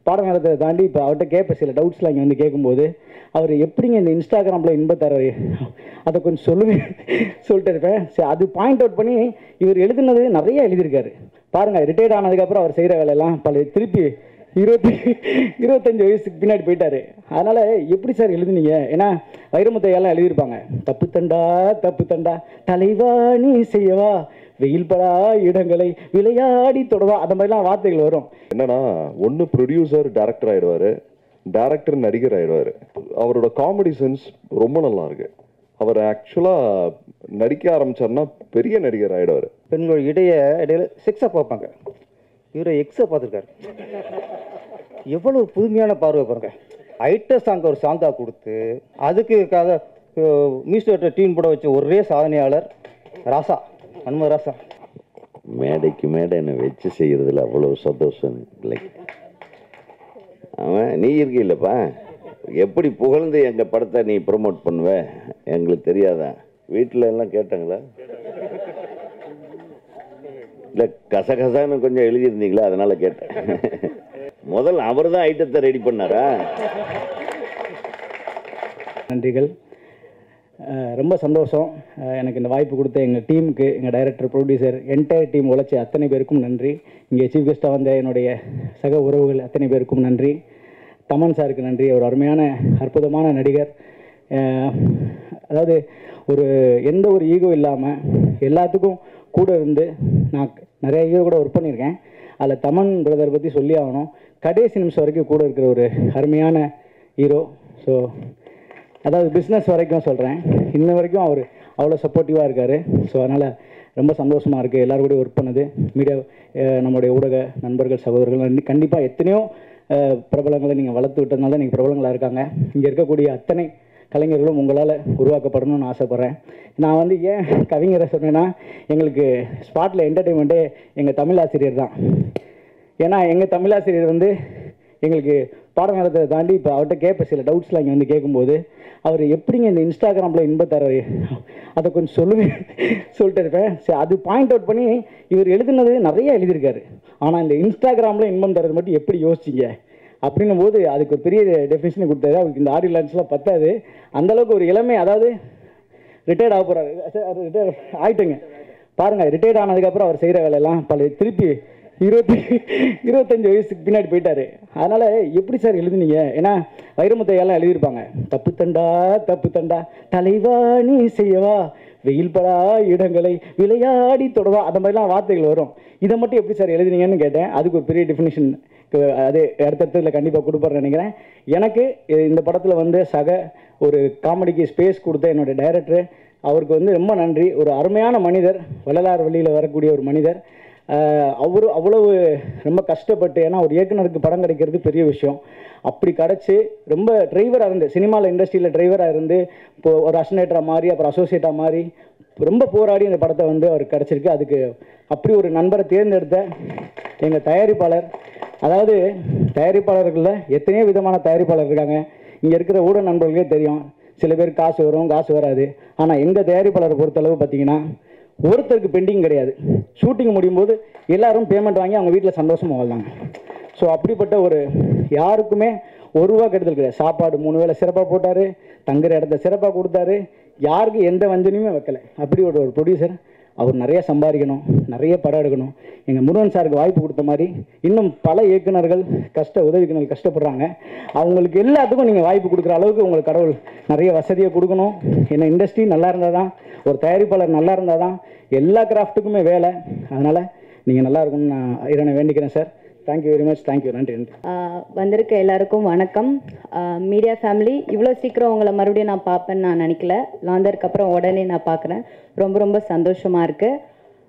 பாடம் நடத்ததை தாண்டி இப்போ அவர்கிட்ட கேட்பேன் சில டவுட்ஸ்லாம் இங்கே வந்து கேட்கும்போது அவர் எப்படிங்க இந்த இன்ஸ்டாகிராமில் இன்பத்தர அதை கொஞ்சம் சொல்லுங்க சொல்லிட்டு இருப்பேன் சரி அது பாயிண்ட் அவுட் பண்ணி இவர் எழுதுனது நிறைய எழுதியிருக்காரு பாருங்க ரிட்டையர்ட் ஆனதுக்கப்புறம் அவர் செய்கிற வேலையெல்லாம் பல திருப்பி இருபத்தி இருபத்தஞ்சு வயசுக்கு பின்னாடி போயிட்டாரு அதனால எப்படி சார் எழுதுனீங்க ஏன்னா வைரமுத்தையெல்லாம் எழுதியிருப்பாங்க தப்பு தண்டா தப்பு தண்டா தலைவா நீ செய்யவா வெயில் படா இடங்களை விளையாடி தொடவா அந்த மாதிரிலாம் வார்த்தைகள் வரும் என்னன்னா ஒன்று ப்ரொடியூசர் டைரக்டர் ஆயிடுவாரு டைரக்டர் நடிகர் ஆயிடுவாரு அவரோட காமெடி சென்ஸ் ரொம்ப நல்லா இருக்கு அவர் ஆக்சுவலாக நடிக்க ஆரம்பிச்சாருன்னா பெரிய நடிகர் ஆயிடுவாரு பெண்கள் இடைய இடையில செக்ஸை பார்ப்பாங்க இவரை எக்ஸை பார்த்துருக்காரு எவ்வளோ புதுமையான பார்வை பாருங்க ஐட்ட சாங் ஒரு சாங்காக கொடுத்து அதுக்கு கதை மியூசிக் டீம் போட வச்ச ஒரே சாதனையாளர் ராசா அனுமதி ராசா மேடைக்கு மேடை என்னை வச்சு செய்கிறதுல அவ்வளோ சந்தோஷம் இல்லை அவன் நீ இருக்கில்லப்பா எப்படி புகழ்ந்து எங்கள் படத்தை நீ ப்ரொமோட் பண்ணுவ எங்களுக்கு தெரியாதா வீட்டில் எல்லாம் கேட்டாங்களா இல்லை கசகசான்னு கொஞ்சம் எழுதியிருந்தீங்களா அதனால கேட்டேன் முதல்ல அவர் தான் ஐட்டத்தை ரெடி பண்ணாரா நன்றிகள் அஹ் ரொம்ப சந்தோஷம் அஹ் எனக்கு இந்த வாய்ப்பு கொடுத்த எங்கள் டீமுக்கு எங்கள் டைரக்டர் ப்ரொடியூசர் என்டையர் டீம் உழைச்ச அத்தனை பேருக்கும் நன்றி இங்கே சீஃப் கெஸ்ட்டாக வந்த என்னுடைய சக உறவுகள் அத்தனை பேருக்கும் நன்றி தமன் சாருக்கு நன்றி ஒரு அருமையான அற்புதமான நடிகர் அஹ் அதாவது ஒரு எந்த ஒரு ஈகோ இல்லாமல் எல்லாத்துக்கும் கூட இருந்து நான் நிறைய ஹீரோ கூட ஒர்க் பண்ணியிருக்கேன் அதில் தமன் பிரதர் பற்றி சொல்லி ஆகணும் கடைசி நிமிஷம் வரைக்கும் கூட இருக்கிற ஒரு அருமையான ஹீரோ ஸோ அதாவது பிஸ்னஸ் வரைக்கும் சொல்கிறேன் இன்ன வரைக்கும் அவர் அவ்வளோ சப்போர்ட்டிவாக இருக்கார் ஸோ அதனால் ரொம்ப சந்தோஷமாக இருக்குது எல்லாரும் கூட ஒர்க் பண்ணது மீடியா நம்மளுடைய ஊடக நண்பர்கள் சகோதரர்கள் கண்டிப்பாக எத்தனையோ அஹ், பிரபலங்களை நீங்கள் வளர்த்து விட்டதுனால தான் நீங்கள் பிரபலங்களாக இருக்காங்க இங்கே இருக்கக்கூடிய அத்தனை கலைஞர்களும் உங்களால் உருவாக்கப்படணும்னு ஆசைப்பட்றேன் நான் வந்து ஏன் கவிஞரை சொன்னேன்னா எங்களுக்கு ஸ்பாட்டில் என்டர்டெயின்மெண்ட்டே எங்கள் தமிழ் ஆசிரியர் தான் ஏன்னா எங்கள் தமிழாசிரியர் வந்து எங்களுக்கு பாடம் நடத்ததை தாண்டி இப்போ அவர்கிட்ட கேட்பேன் சில டவுட்ஸ்லாம் இங்கே வந்து கேட்கும்போது அவர் எப்படிங்க இந்த இன்ஸ்டாகிராமில் இன்பத்தர அதை கொஞ்சம் சொல்லுங்க சொல்லிட்டு இருப்பேன் சரி அது பாயிண்ட் அவுட் பண்ணி இவர் எழுதுனது நிறைய எழுதியிருக்காரு ஆனால் இந்த இன்ஸ்டாகிராமில் இன்பம் தரது மட்டும் எப்படி யோசிச்சிங்க அப்படின்னும் போது அதுக்கு ஒரு பெரிய டெஃபினேஷன் கொடுத்தாரு அவருக்கு இந்த ஆடியோ லான்ச்லாம் பத்தாது அந்த அளவுக்கு ஒரு இளமை அதாவது ரிட்டையர்ட் ஆக போகிறாரு ரிட்டையர் ஆயிட்டுங்க பாருங்க ரிட்டையர்ட் ஆனதுக்கப்புறம் அவர் செய்கிற வேலையெல்லாம் பல திருப்பி இருபத்தி இருபத்தஞ்சு வயசுக்கு பின்னாடி போயிட்டாரு அதனால எப்படி சார் எழுதுனீங்க ஏன்னா வைரமுத்தையெல்லாம் எழுதியிருப்பாங்க தப்பு தண்டா தப்பு தண்டா தலைவா நீ செய்யவா வெயில் படா இடங்களை விளையாடி தொடவா அந்த மாதிரிலாம் வார்த்தைகள் வரும் இதை மட்டும் எப்படி சார் எழுதுனீங்கன்னு கேட்டேன் அதுக்கு ஒரு பெரிய டெஃபினிஷன் அதே அடுத்தடுத்ததில் கண்டிப்பாக கொடுப்பாருன்னு நினைக்கிறேன் எனக்கு இந்த படத்தில் வந்து சக ஒரு காமெடிக்கு ஸ்பேஸ் கொடுத்த என்னோட டைரக்டர் அவருக்கு வந்து ரொம்ப நன்றி ஒரு அருமையான மனிதர் வள்ளலார் வழியில் வரக்கூடிய ஒரு மனிதர் ஆஹ் அவரு அவ்வளவு ரொம்ப கஷ்டப்பட்டு ஏன்னா ஒரு இயக்குனருக்கு படம் கிடைக்கிறது பெரிய விஷயம் அப்படி கிடச்சி ரொம்ப டிரைவராக இருந்து சினிமாவில் இண்டஸ்ட்ரியில் டிரைவராக இருந்து இப்போ ஒரு அசனேட்டராக மாறி அப்புறம் அசோசியேட்டாக மாறி ரொம்ப போராடி இந்த படத்தை வந்து அவருக்கு கிடச்சிருக்கு அதுக்கு அப்படி ஒரு நண்பரை தேர்ந்தெடுத்த எங்கள் தயாரிப்பாளர் அதாவது தயாரிப்பாளர்களில் எத்தனையோ விதமான தயாரிப்பாளர் இருக்காங்க இங்கே இருக்கிற ஊடக நண்பர்களுக்கே தெரியும் சில பேர் காசு வரும் காசு வராது ஆனால் எங்கள் தயாரிப்பாளரை பொறுத்தளவு பார்த்தீங்கன்னா ஒருத்தருக்கு பெண்டிங் கிடையாது ஷூட்டிங் முடியும் போது எல்லாரும் பேமெண்ட் வாங்கி அவங்க வீட்டில் சந்தோஷமாக வாழ்ந்தாங்க ஸோ அப்படிப்பட்ட ஒரு யாருக்குமே ஒரு ரூபா கெடுதல் கிடையாது சாப்பாடு மூணு வேளை சிறப்பாக போட்டார் தங்குற இடத்த சிறப்பாக கொடுத்தாரு யாருக்கு எந்த வஞ்சனையுமே வைக்கல அப்படி ஒரு ஒரு ப்ரொடியூசர் அவர் நிறைய சம்பாதிக்கணும் நிறைய படம் எடுக்கணும் எங்கள் முருகன் சாருக்கு வாய்ப்பு கொடுத்த மாதிரி இன்னும் பல இயக்குனர்கள் கஷ்ட உதவிக்குனர்கள் கஷ்டப்படுறாங்க அவங்களுக்கு எல்லாத்துக்கும் நீங்கள் வாய்ப்பு கொடுக்குற அளவுக்கு உங்களுக்கு கடவுள் நிறைய வசதியை கொடுக்கணும் ஏன்னா இண்டஸ்ட்ரி நல்லா இருந்தால் தான் ஒரு தயாரிப்பாளர் நல்லா இருந்தால் தான் எல்லா கிராஃப்ட்டுக்குமே வேலை அதனால் நீங்கள் நல்லா இருக்கணும்னு நான் இறைவனை வேண்டிக்கிறேன் sir thank you very much thank you நன்றி நன்றி ஆஹ் வந்திருக்க எல்லாருக்கும் வணக்கம் மீடியா ஃபேமிலி இவ்வளோ சீக்கிரம் உங்களை மறுபடியும் நான் பார்ப்பேன்னு நான் நினைக்கல லாந்தருக்கு அப்புறம் உடனே நான் பார்க்குறேன் ரொம்ப ரொம்ப சந்தோஷமாக இருக்குது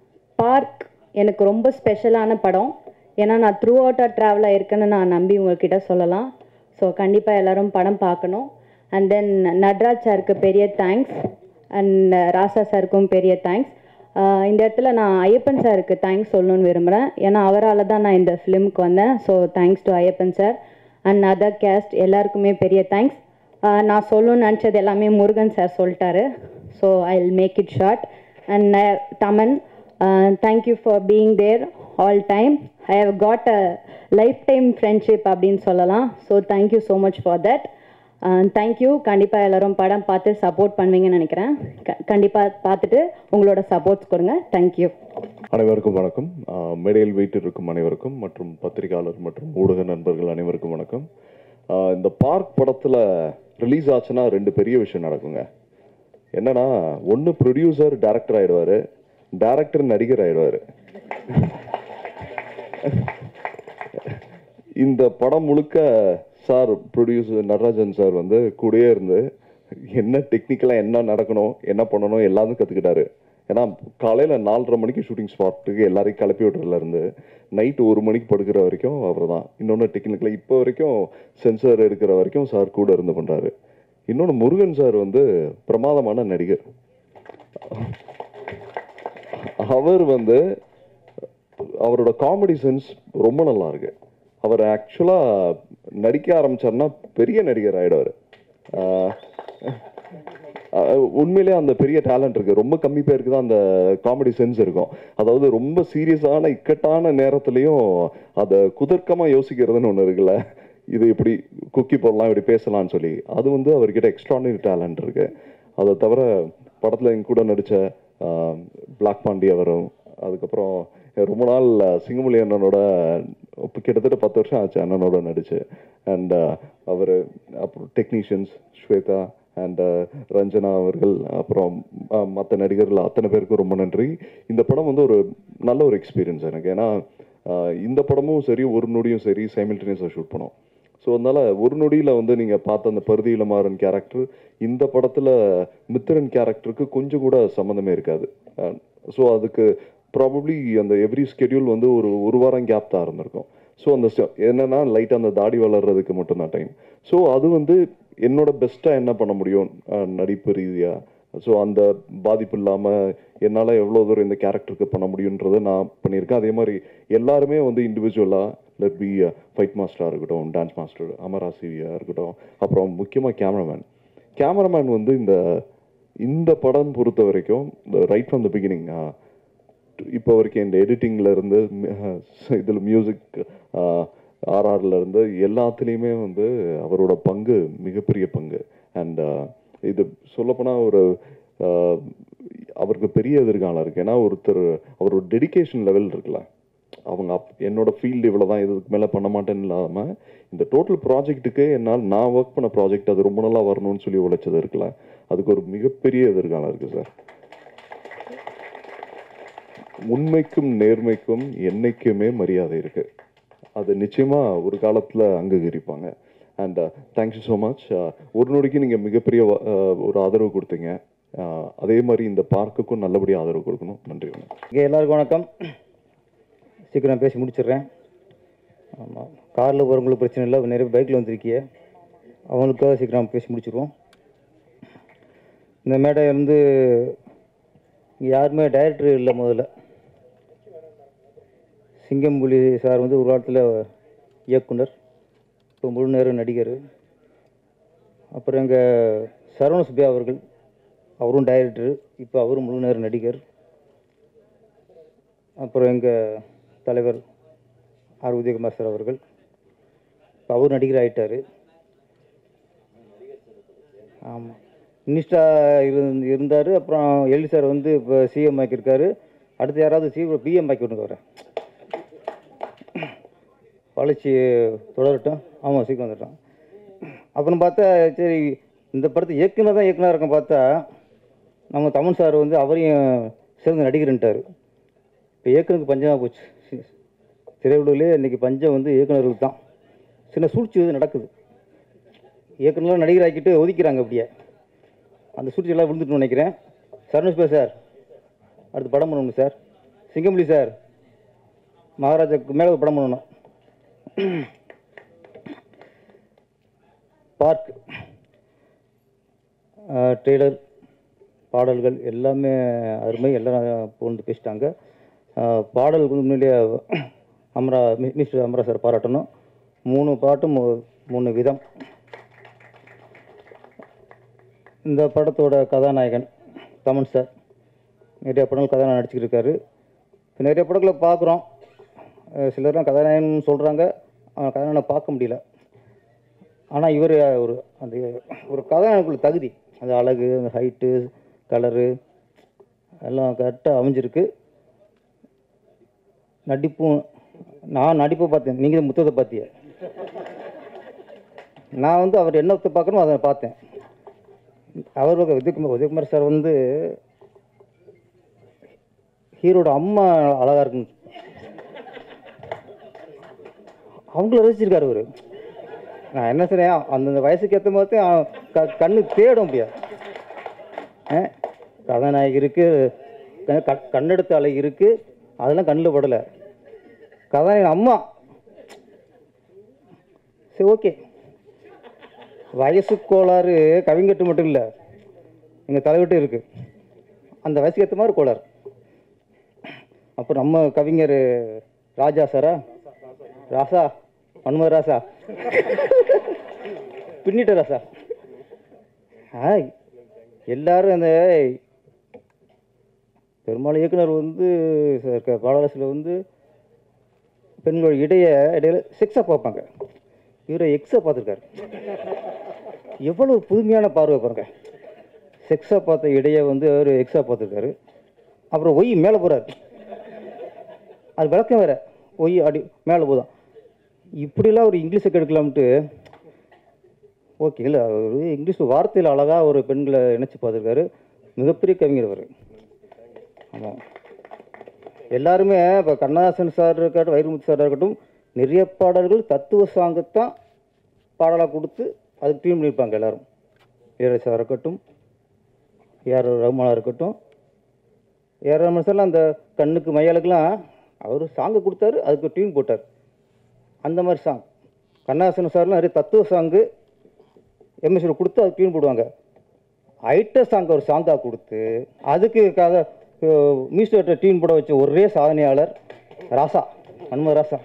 பார்க் எனக்கு ரொம்ப ஸ்பெஷலான படம் ஏன்னா நான் த்ரூ அவுட்டாக ட்ராவலாக இருக்கேன்னு நான் நம்பி உங்கள்கிட்ட சொல்லலாம் ஸோ கண்டிப்பாக எல்லாரும் படம் பார்க்கணும் அண்ட் தென் நட்ராஜ் சாருக்கு பெரிய தேங்க்ஸ் அண்ட் ராசா சாருக்கும் பெரிய தேங்க்ஸ் இந்த இடத்துல நான் ஐயப்பன் சாருக்கு தேங்க்ஸ் சொல்லணும்னு விரும்புகிறேன் ஏன்னா அவரால் தான் நான் இந்த ஃபிலிமுக்கு வந்தேன் so thanks to Ayyappan sir and other cast எல்லாருக்குமே பெரிய தேங்க்ஸ் நான் சொல்லணும்னு நினச்சது எல்லாமே முருகன் சார் சொல்லிட்டாரு so I will make it short and Thaman thank you for being there all time I have got a lifetime friendship அப்படின்னு சொல்லலாம் so thank you so much for that thank you கண்டிப்பாக எல்லாரும் படம் பார்த்து சப்போர்ட் பண்ணுவீங்கன்னு நினைக்கிறேன் க கண்டிப்பாக பார்த்துட்டு உங்களோட சப்போர்ட்ஸ் கொடுங்க தேங்க்யூ அனைவருக்கும் வணக்கம் ஆஹ் மேடையில் வீட்டில் இருக்கும் அனைவருக்கும் மற்றும் பத்திரிகையாளர் மற்றும் ஊடக நண்பர்கள் அனைவருக்கும் வணக்கம் ஆஹ் இந்த பார்க் படத்தில் ரிலீஸ் ஆச்சுன்னா ரெண்டு பெரிய விஷயம் நடக்குங்க என்னன்னா ஒன்று ப்ரொடியூசர் டைரக்டர் ஆயிடுவாரு டைரக்டர் நடிகர் ஆயிடுவாரு இந்த படம் முழுக்க சார் ப்ரொடியூசர் நடராஜன் சார் வந்து கூடயே இருந்து என்ன டெக்னிக்கலாக என்ன நடக்கணும் என்ன பண்ணணும் எல்லாத்தையும் கற்றுக்கிட்டாரு ஏன்னா காலையில் நாலரை மணிக்கு ஷூட்டிங் ஸ்பாட்டுக்கு எல்லாரையும் கிளப்பி விட்றதுல இருந்து நைட்டு ஒரு மணிக்கு படுக்கிற வரைக்கும் அவர் தான் இன்னொன்று டெக்னிக்கலாக இப்போ வரைக்கும் சென்சார் எடுக்கிற வரைக்கும் சார் கூட இருந்து பண்ணுறாரு இன்னொன்று முருகன் சார் வந்து பிரமாதமான நடிகர் அவர் வந்து அவரோட காமெடி சென்ஸ் ரொம்ப நல்லா இருக்கு அவர் ஆக்சுவலாக நடிக்க ஆரம்பிச்சார்னா பெரிய நடிகர் ஆயிடுவார் உண்மையிலே அந்த பெரிய டேலண்ட் இருக்கு ரொம்ப கம்மி பேருக்கு தான் அந்த காமெடி சென்ஸ் இருக்கும் அதாவது ரொம்ப சீரியஸான இக்கட்டான நேரத்துலையும் அதை குதர்க்கமாக யோசிக்கிறதுன்னு ஒன்று இருக்குல்ல இது இப்படி குக்கி போடலாம் இப்படி பேசலாம்னு சொல்லி அது வந்து அவர்கிட்ட எக்ஸ்ட்ரானரி டேலண்ட் இருக்கு அதை தவிர படத்தில் எங்க கூட நடித்த பிளாக் பாண்டி அவரும் அதுக்கப்புறம் ரொம்ப நாள் சிங்கமொழி அண்ணனோட இப்ப கிட்டத்தட்ட பத்து வருஷம் ஆச்சு அண்ணனோட நடிச்சு அண்ட் அவர் அப்புறம் டெக்னீஷியன்ஸ் ஸ்வேதா அண்ட் ரஞ்சனா அவர்கள் அப்புறம் மற்ற நடிகர்கள் அத்தனை பேருக்கும் ரொம்ப நன்றி இந்த படம் வந்து ஒரு நல்ல ஒரு எக்ஸ்பீரியன்ஸ் எனக்கு ஏன்னா அஹ், இந்த படமும் சரி ஒரு நொடியும் சரி சைமில்டேனியஸாக ஷூட் பண்ணோம் ஸோ அதனால ஒரு நொடியில் வந்து நீங்கள் பார்த்த அந்த பருதி இளமாறன் கேரக்டர் இந்த படத்தில் மித்திரன் கேரக்டருக்கு கொஞ்சம் கூட சம்மந்தமே இருக்காது ஸோ அதுக்கு ப்ராபப்ளி அந்த எவ்ரி ஸ்கெடியூல் வந்து ஒரு ஒரு வாரம் கேப் தான் இருந்திருக்கும் ஸோ அந்த sta- என்னன்னா லைட்டாக அந்த தாடி வளர்றதுக்கு மட்டும்தான் டைம் ஸோ அது வந்து என்னோட பெஸ்ட்டாக என்ன பண்ண முடியும் அஹ், நடிப்பு ரீதியாக ஸோ அந்த பாதிப்பு இல்லாமல் என்னால் எவ்வளோ தூரம் இந்த கேரக்டருக்கு பண்ண முடியுன்றதை நான் பண்ணியிருக்கேன் அதே மாதிரி எல்லாருமே வந்து இண்டிவிஜுவலாக லெட் பி ஃபைட் மாஸ்டராக இருக்கட்டும் டான்ஸ் மாஸ்டர் அமரா சிவியாக இருக்கட்டும் அப்புறம் முக்கியமாக கேமராமேன் கேமராமேன் வந்து இந்த இந்த படம் பொறுத்த வரைக்கும் இந்த ரைட் ஃப்ரம் த பிகினிங் இப்போ வரைக்கும் இந்த எடிட்டிங்ல இருந்து இதில் மியூசிக் ஆர்ஆர்ல இருந்து எல்லாத்துலேயுமே வந்து அவரோட பங்கு மிகப்பெரிய பங்கு அண்ட் இது சொல்லப்போனால் ஒரு ஆஹ், அவருக்கு பெரிய எதிர்காலம் இருக்கு ஏன்னா ஒருத்தர் அவரோட டெடிகேஷன் லெவல் இருக்குல்ல அவங்க அப் என்னோட ஃபீல்டு இவ்வளோ தான் இதுக்கு மேலே பண்ண மாட்டேன்னு இல்லாமல் இந்த டோட்டல் ப்ராஜெக்ட்டுக்கு என்னால் நான் ஒர்க் பண்ண ப்ராஜெக்ட் அது ரொம்ப நல்லா வரணும்னு சொல்லி உழைச்சது இருக்குல்ல அதுக்கு ஒரு மிகப்பெரிய எதிர்காலம் இருக்குது சார் உண்மைக்கும் நேர்மைக்கும் என்னைக்குமே மரியாதை இருக்கு அது நிச்சயமா ஒரு காலத்துல அங்கீகரிப்பாங்க அண்ட் தேங்க்யூ ஸோ மச் ஒரு நொடிக்கு நீங்க மிகப்பெரிய வ- uh, ஒரு ஆதரவு கொடுத்தீங்க Uh, அதே மாதிரி இந்த பார்க்குக்கும் நல்லபடியாக ஆதரவு கொடுக்கணும் நன்றி வணக்கம் இங்கே எல்லாருக்கும் வணக்கம் சீக்கிரம் பேசி முடிச்சிடுறேன் ஆமாம் காரில் போகிறவங்களுக்கு பிரச்சனை இல்லை நிறைய பைக்கில் வந்திருக்கிய அவங்களுக்காக சீக்கிரம் பேசி முடிச்சிருவோம் இந்த மேடை வந்து இங்கே யாருமே டைரக்டர் இல்லை முதல்ல சிங்கம்புலி சார் வந்து ஒரு காலத்தில் இயக்குனர் இப்போ முழு நேரம் நடிகர் அப்புறம் எங்கள் சரவண சுப்பியா அவர்கள் அவரும் டைரக்டர் இப்போ அவரும் முழு நேரம் நடிகர் அப்புறம் எங்கள் தலைவர் ஆர் உதயகுமார் சார் அவர்கள் இப்போ அவர் நடிகர் ஆயிட்டார் ஆமாம் மினிஸ்டா இருந்து இருந்தார் அப்புறம் எல்வி சார் வந்து இப்போ சிஎம் ஆக்கியிருக்காரு அடுத்து யாராவது சி பிஎம் ஆக்கி விடுங்க அவரை வளர்ச்சி தொடரட்டும் ஆமாம் சீக்கிரம் வந்துட்டோம் அப்புறம் பார்த்தா சரி இந்த படத்தை இயக்குனர் தான் இயக்குனர் இருக்கும் பார்த்தா நம்ம தமிழ் சார் வந்து அவரையும் சிறந்த நடிகர்ன்ட்டார் இப்போ இயக்குனருக்கு பஞ்சமாக போச்சு சி- திரையுலகிலே இன்னைக்கு பஞ்சம் வந்து இயக்குனர்களுக்கு தான் சின்ன சூழ்ச்சி வந்து நடக்குது இயக்குனர்லாம் நடிகர் ஆக்கிட்டு ஒதுக்கிறாங்க அப்படியே அந்த சூழ்ச்சி எல்லாம் விழுந்துட்டு நினைக்கிறேன் சரணுஷ்பா சார் அடுத்து படம் பண்ணணும் சார் சிங்கம்புலி சார் மகாராஜாக்கு மேலே ஒரு படம் பண்ணணும் பார்க் ட்ரெய்லர் பாடல்கள் எல்லாமே அருமை எல்லாம் புகழ்ந்து பேசிட்டாங்க அஹ், பாடலுக்கு வந்து உண்மையிலேயே அமரா மி- மிஸ்டர் அமரா சார் பாராட்டணும் மூணு பாட்டும் மூ- மூணு விதம் இந்த படத்தோட கதாநாயகன் தமன் சார் நிறைய படங்கள் கதாநாயகன் நடிச்சுக்கிட்டு இருக்காரு இப்ப நிறைய படங்களை பார்க்குறோம் அஹ் சிலர்லாம் கதாநாயகன் சொல்கிறாங்க அவன் கதாநாயகனை பார்க்க முடியல ஆனால் இவர் ஒரு அந்த ஒரு கதாநாயகனுக்குள்ள தகுதி அந்த அழகு அந்த ஹைட்டு கலரு எல்லாம் கரெக்டாக அமைஞ்சிருக்கு நடிப்பும் நான் நடிப்பை பார்த்தேன் நீங்கள் முத்தத்தை பார்த்திய நான் வந்து அவர் என்ன பார்க்கணும் அதை பார்த்தேன் அவர் உதயகுமார் உதயகுமார் சார் வந்து ஹீரோட அம்மா அழகா இருக்குன்னு அவங்கள ரசிச்சிருக்காரு அவரு நான் என்ன சொல்றேன் அந்தந்த வயசுக்கு ஏற்ற மாதிரி தான் க கண்ணு தேடும் முடியாது கதாநாயகி இருக்கு க- க- கண்ணெடுத்த அலை இருக்கு அதெல்லாம் கண்ணில் படலை கதாநாயகன் அம்மா சரி ஓகே வயசு கோளாறு கவிங்கட்டு மட்டும் இல்லை எங்கள் தலைவிட்டு இருக்கு அந்த வயசுக்கு ஏற்ற மாதிரி கோளாறு அப்போ நம்ம கவிஞர் ராஜா சாரா ராசா மன்மத ராசா பின்னிட்ட ராசா ஆ எல்லாரும் அந்த பெரும்பாலும் இயக்குனர் வந்து ச- பாடலாசிரியர் வந்து பெண்களோட இடைய இடையில செக்ஸாக பார்ப்பாங்க இவரை எக்ஸாக பார்த்துருக்காரு எவ்வளவு புதுமையான பார்வை பாருங்க செக்ஸாக பார்த்த இடைய வந்து அவர் எக்ஸாக பார்த்துருக்காரு அப்புறம் ஒய் மேலே போகிறாரு அது விளக்கம் வேற ஒய் அடி மேலே போதும் இப்படிலாம் ஒரு இங்கிலீஷை கெடுக்கலாம்ட்டு ஓகே இல்லை ஒரு இங்கிலீஷ் வார்த்தையில் அழகாக ஒரு பெண்களை இணைச்சி பார்த்துருக்காரு மிகப்பெரிய கவிஞர் அவர் ஆமாம் எல்லாருமே இப்போ கண்ணதாசன் சார் இருக்கட்டும் வைரமுத்து சார் இருக்கட்டும் நிறைய பாடல்கள் தத்துவ சாங்கத்தான் பாடலாக கொடுத்து அதுக்கு டியூன் பண்ணியிருப்பாங்க எல்லாரும் இளையராஜா இருக்கட்டும் ஏஆர் ரகுமானா இருக்கட்டும் ஏஆர் ரகுமான் சார்லாம் அந்த கண்ணுக்கு மையாளுக்கெல்லாம் அவர் சாங்கை கொடுத்தாரு அதுக்கு டியூன் போட்டார் அந்த மாதிரி சாங் கண்ணாசன் சார்லாம் நிறைய தத்துவ சாங்கு எம்எஸ்சியில் கொடுத்து அதுக்கு டியூன் போடுவாங்க ஐட்ட சாங் ஒரு சாங்காக கொடுத்து அதுக்கு கதை மியூசிக் டியூன் போட வச்ச ஒரே சாதனையாளர் ராசா மன்ம ராசா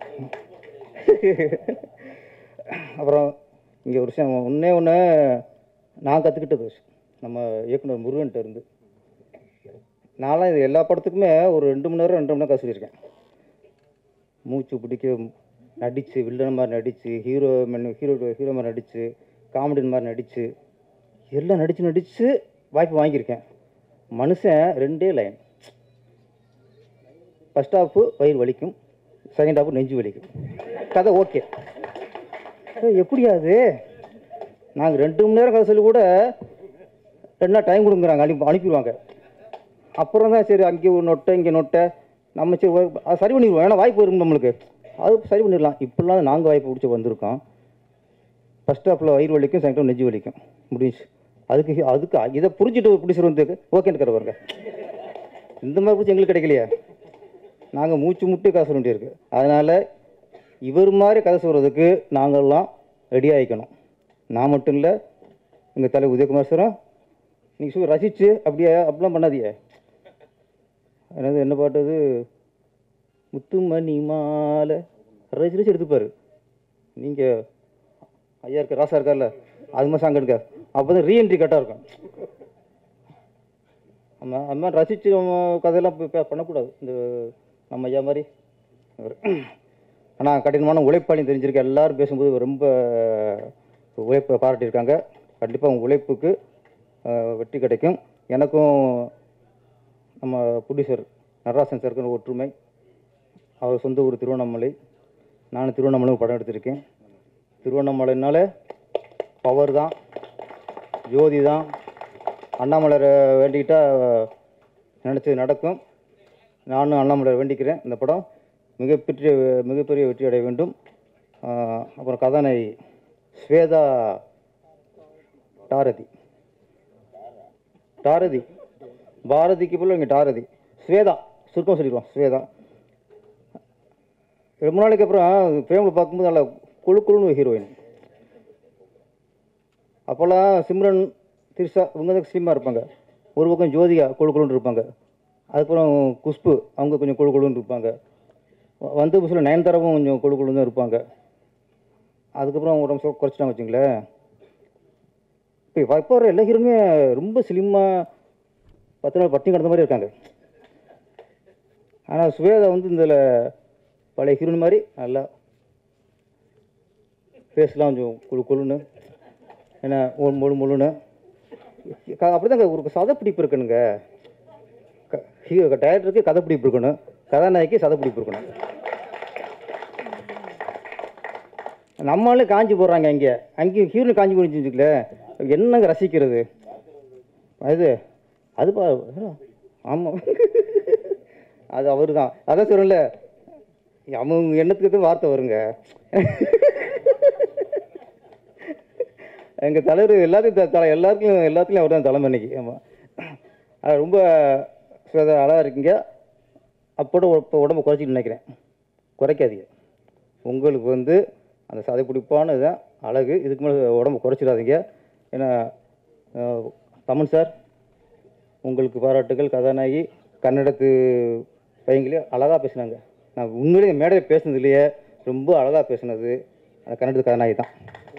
அப்புறம் இங்கே ஒரு விஷயம் ஒன்றே ஒன்று நான் கற்றுக்கிட்டது நம்ம இயக்குனர் முருகன்ட்ட இருந்து நான்லாம் இது எல்லா படத்துக்குமே ஒரு ரெண்டு மணி நேரம் ரெண்டு மணி நேரம் கதை சொல்லியிருக்கேன் மூச்சு பிடிக்க நடித்து வில்லன் மாதிரி நடித்து ஹீரோ ஹீரோ ஹீரோ மாதிரி நடித்து காமெடியன் மாதிரி நடித்து எல்லாம் நடித்து நடித்து வாய்ப்பு வாங்கியிருக்கேன் மனுஷன் ரெண்டே லைன் ஃபஸ்ட் ஹாஃபு வயிறு வலிக்கும் செகண்ட் ஹாஃபு நெஞ்சு வலிக்கும் கதை ஓகே எப்படியா அது நாங்கள் ரெண்டு மணி நேரம் கதை சொல்லி கூட ரெண்டு நாள் டைம் கொடுக்குறாங்க அனுப்பி அனுப்பிடுவாங்க அப்புறம் தான் சரி அங்கே ஒரு நொட்டை இங்கே நொட்டை நம்ம சரி ஒரு- அது சரி பண்ணிடுவோம் ஏன்னா வாய்ப்பு வரும் நம்மளுக்கு அது சரி பண்ணிடலாம் இப்படிலாம் நாங்கள் வாய்ப்பு பிடிச்சி வந்திருக்கோம் ஃபஸ்ட் ஹாஃபில் வயிறு வலிக்கும் செகண்ட் நெஞ்சு வலிக்கும் முடிஞ்சு அதுக்கு அதுக்கு இதை புரிஞ்சுட்டு பிடிச்சி வந்து ஓகேன்னு இருக்கிற பாருங்க இந்த மாதிரி பிடிச்சி எங்களுக்கு கிடைக்கலையா நாங்கள் மூச்சு முட்டு கதை சொல்ல வேண்டியிருக்கு அதனால் இவர் மாதிரி கதை சொல்கிறதுக்கு நாங்கள்லாம் ரெடி ஆகிக்கணும் நான் மட்டும் இல்லை எங்கள் தலை உதயகுமார் சாரும் நீங்கள் சொல்லி ரசித்து அப்படியே அப்படிலாம் பண்ணாதீங்க என்னது என்ன பாட்டு அது முத்துமணி மாலை ரசிச்சு ரசிச்சு எடுத்துப்பாரு நீங்கள் ஐயா இருக்க ராசா இருக்கார்ல அது மாதிரி சாங் எடுக்க அப்போ தான் ரீஎன்ட்ரி கரெக்டாக இருக்கும் ஆமாம் அது மாதிரி ரசித்து நம்ம கதையெல்லாம் இப்ப இப்ப பண்ணக்கூடாது இந்த நம்ம ஐயா மாதிரி ஆனால் கடினமான உழைப்பாளியும் தெரிஞ்சிருக்க எல்லாரும் பேசும்போது ரொம்ப உழைப்பை பாராட்டியிருக்காங்க கண்டிப்பாக உங்கள் உழைப்புக்கு அஹ், வெற்றி கிடைக்கும் எனக்கும் நம்ம ப்ரொடியூசர் நடராசன் சாருக்கு ஒற்றுமை அவர் சொந்த ஊர் திருவண்ணாமலை நானும் திருவண்ணாமலை படம் எடுத்திருக்கேன் திருவண்ணாமலைனால பவர் தான் ஜோதி தான் அண்ணாமலரை வேண்டிக்கிட்டா நினச்சது நடக்கும் நானும் அண்ணாமலரை வேண்டிக்கிறேன் இந்த படம் மிகப்பெரிய மிகப்பெரிய வெற்றி அடைய வேண்டும் ஆஹ் அப்புறம் கதாநாயகி ஸ்வேதா டாரதி டாரதி பாரதிக்கு போல இங்கே டாரதி ஸ்வேதா சுருக்கம் சொல்லிடுவோம் ஸ்வேதா ரொம்ப நாளைக்கு அப்புறம் ஃப்ரேமில் பார்க்கும்போது நல்லா குழு குழுன்னு ஹீரோயின் அப்போல்லாம் சிம்ரன் திரிஷா இவங்க தான் ஸ்லிம்மாக இருப்பாங்க ஒரு பக்கம் ஜோதிகா குழு குழுன்னு இருப்பாங்க அதுக்கப்புறம் குஷ்பு அவங்க கொஞ்சம் குழு குழுன்னு இருப்பாங்க வ- வந்த புதுசில் நயன்தாராவும் கொஞ்சம் குழு குழுன்னு தான் இருப்பாங்க அதுக்கப்புறம் உடம்பு சொ- குறைச்சிட்டாங்க வச்சுங்களேன் இப்போ இப்போ வர எல்லா ஹீரோனுமே ரொம்ப ஸ்லிம்மாக பத்து நாள் பட்டினி கிடந்த மாதிரி இருக்காங்க ஆனால் சுவேதா வந்து இதில் பழைய ஹீரோயின் மாதிரி நல்லா ஃபேஸ்லாம் கொஞ்சம் குழு குழுன்னு என்ன ஒரு முழு முழுன்னு அப்படி தாங்க ஒரு சதப்பிடிப்பு இருக்கணுங்க க- ஹீரோ டேரக்டருக்கு கதைப்பிடிப்பு இருக்கணும் கதாநாயகி சதப்பிடிப்பு இருக்கணும் நம்மளால காஞ்சி போடுறாங்க அங்கே அங்கேயும் ஹீரோயின் காஞ்சி போடுச்சுக்கல என்னங்க ரசிக்கிறது அது அது பா ஆமாம் அது அவர் தான் அதான் சொல்லல அவங்க எண்ணத்துக்கு எதுவும் வார்த்தை வருங்க எங்கள் தலைவர் எல்லாத்தையும் த- தலை எல்லாருக்கும் எல்லாத்துலேயும் அவர் தான் தலைமை இன்னைக்கு ஆமாம் அது ரொம்ப அழகாக இருக்கீங்க அப்போட இப்போ உடம்பு குறைச்சிட்டு நினைக்கிறேன் குறைக்காதீங்க உங்களுக்கு வந்து அந்த சதை பிடிப்பான இதுதான் அழகு இதுக்கு மேலே உடம்பு குறைச்சிடாதீங்க ஏன்னா அஹ், தமன் சார் உங்களுக்கு பாராட்டுகள் கதாநாயகி கன்னடத்து பையங்களே அழகாக பேசினாங்க நான் உண்மையிலேயே மேடையில் பேசுனது இல்லையே ரொம்ப அழகாக பேசுனது அந்த கன்னடத்து கதாநாயகி தான்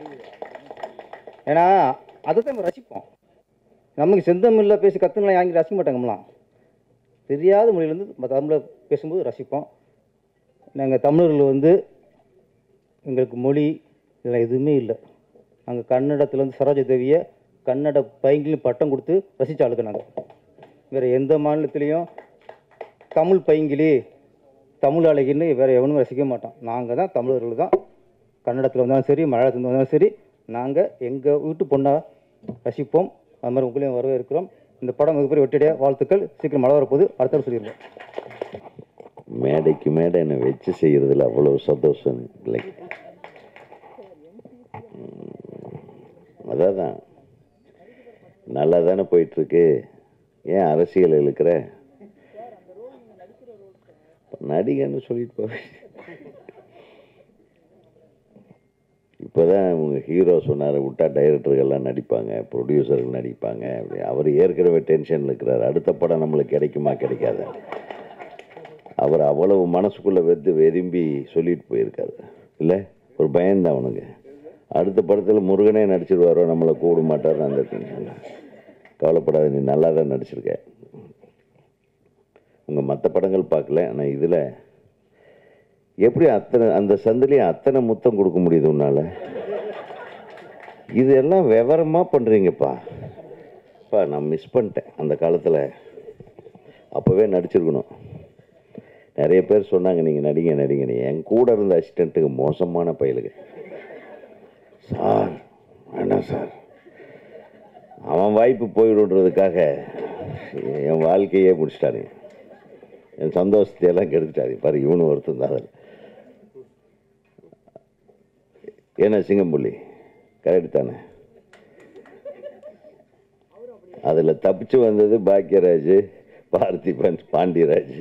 ஏன்னா அதை தான் நம்ம ரசிப்போம் நமக்கு செந்தமிழில் பேசி கற்றுங்களாம் யாங்கி ரசிக்க மாட்டாங்கம்லாம் தெரியாத மொழியிலேருந்து நம்ம தமிழில் பேசும்போது ரசிப்போம் நாங்கள் தமிழர்கள் வந்து எங்களுக்கு மொழி இதெல்லாம் எதுவுமே இல்லை நாங்கள் கன்னடத்தில் வந்து சரோஜ தேவியை கன்னட பையங்களும் பட்டம் கொடுத்து ரசித்த ஆளுக்கு நாங்கள் வேறு எந்த மாநிலத்துலேயும் தமிழ் பைங்கிலி தமிழ் அழகின்னு வேறு எவனும் ரசிக்க மாட்டோம் நாங்கள் தான் தமிழர்கள் தான் கன்னடத்தில் வந்தாலும் சரி மலையாளத்தில் வந்தாலும் சரி நாங்கள் எங்கள் வீட்டு பொண்ணை ரசிப்போம் அது மாதிரி உங்களையும் வரவேற்கிறோம் இந்த படம் மிகப்பெரிய வெற்றிடைய வாழ்த்துக்கள் சீக்கிரம் மழை வரப்போகுது அடுத்த சொல்லிடுங்க மேடைக்கு மேடை என்னை வச்சு செய்கிறதுல அவ்வளோ சந்தோஷம் இல்லை அதான் நல்லா தானே போயிட்டுருக்கு ஏன் அரசியல் இழுக்கிற நடிகன்னு சொல்லிட்டு போ இப்போதான் உங்க ஹீரோ சொன்னார் விட்டா டைரக்டர்கள்லாம் நடிப்பாங்க ப்ரொடியூசர்கள் நடிப்பாங்க அப்படி அவர் ஏற்கனவே டென்ஷனில் இருக்கிறார் அடுத்த படம் நம்மளுக்கு கிடைக்குமா கிடைக்காதா அவர் அவ்வளவு மனசுக்குள்ள வெந்து வெதும்பி சொல்லிட்டு போயிருக்காரு இல்லை ஒரு பயந்தான் அவனுங்க அடுத்த படத்தில் முருகனே நடிச்சிருவாரோ நம்மளை கூப்பிட மாட்டார் அந்த டென்ஷன் கவலைப்படாத நீ நல்லா தான் நடிச்சிருக்க உங்கள் மற்ற படங்கள் பார்க்கல ஆனால் இதில் எப்படி அத்தனை அந்த சந்திலையும் அத்தனை முத்தம் கொடுக்க முடியுது உன்னால இதெல்லாம் விவரமாக பண்ணுறீங்கப்பா அப்பா நான் மிஸ் பண்ணிட்டேன் அந்த காலத்தில் அப்போவே நடிச்சிருக்கணும் நிறைய பேர் சொன்னாங்க நீங்கள் நடிங்க நடிங்கன்னு என் கூட இருந்த அசிஸ்டண்ட்டுக்கு மோசமான பயலுங்க சார் வேண்டாம் சார் அவன் வாய்ப்பு போயிடுன்றதுக்காக என் வாழ்க்கையே முடிச்சிட்டானுங்க என் சந்தோஷத்தை எல்லாம் கெடுத்துட்டாரு பாரு இவனு ஒருத்தன் தான் அதில் என்ன சிங்கம்புள்ளி கரெக்ட் தானே அதில் தப்பிச்சு வந்தது பாக்கியராஜ் பார்த்திபன் பாண்டியராஜ்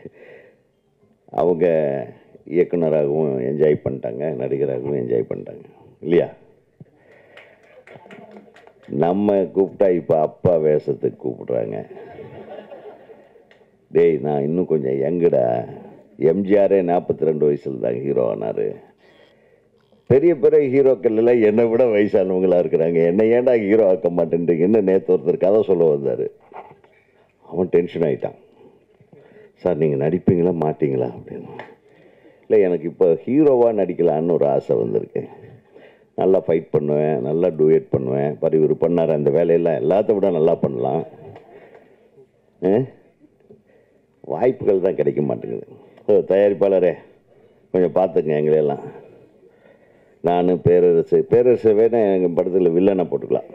அவங்க இயக்குனராகவும் என்ஜாய் பண்ணிட்டாங்க நடிகராகவும் என்ஜாய் பண்ணிட்டாங்க இல்லையா நம்ம கூப்பிட்டா இப்போ அப்பா வேஷத்துக்கு கூப்பிடுறாங்க டேய் நான் இன்னும் கொஞ்சம் யங்குடா எம்ஜிஆரே நாற்பத்தி ரெண்டு வயசில் தான் ஹீரோ ஆனார் பெரிய பெரிய ஹீரோக்கள் எல்லாம் என்னை விட வயசானவங்களா இருக்கிறாங்க என்னை ஏன்டா ஹீரோ ஆக்க மாட்டேன்றீங்கன்னு நேற்று ஒருத்தர் கதை சொல்ல வந்தார் அவன் டென்ஷன் ஆயிட்டான் சார் நீங்கள் நடிப்பீங்களா மாட்டீங்களா அப்படின்னு இல்லை எனக்கு இப்போ ஹீரோவாக நடிக்கலான்னு ஒரு ஆசை வந்திருக்கு நல்லா ஃபைட் பண்ணுவேன் நல்லா டூயட் பண்ணுவேன் பாரு இவர் பண்ணார் அந்த வேலையெல்லாம் எல்லாத்த விட நல்லா பண்ணலாம் ஆ? வாய்ப்புகள் தான் கிடைக்க மாட்டேங்குது ஓ தயாரிப்பாளரே கொஞ்சம் பார்த்துங்க எங்களையெல்லாம் நான் பேரரசு பேரரசு வேணா எங்கள் படத்தில் வில்லனை போட்டுக்கலாம்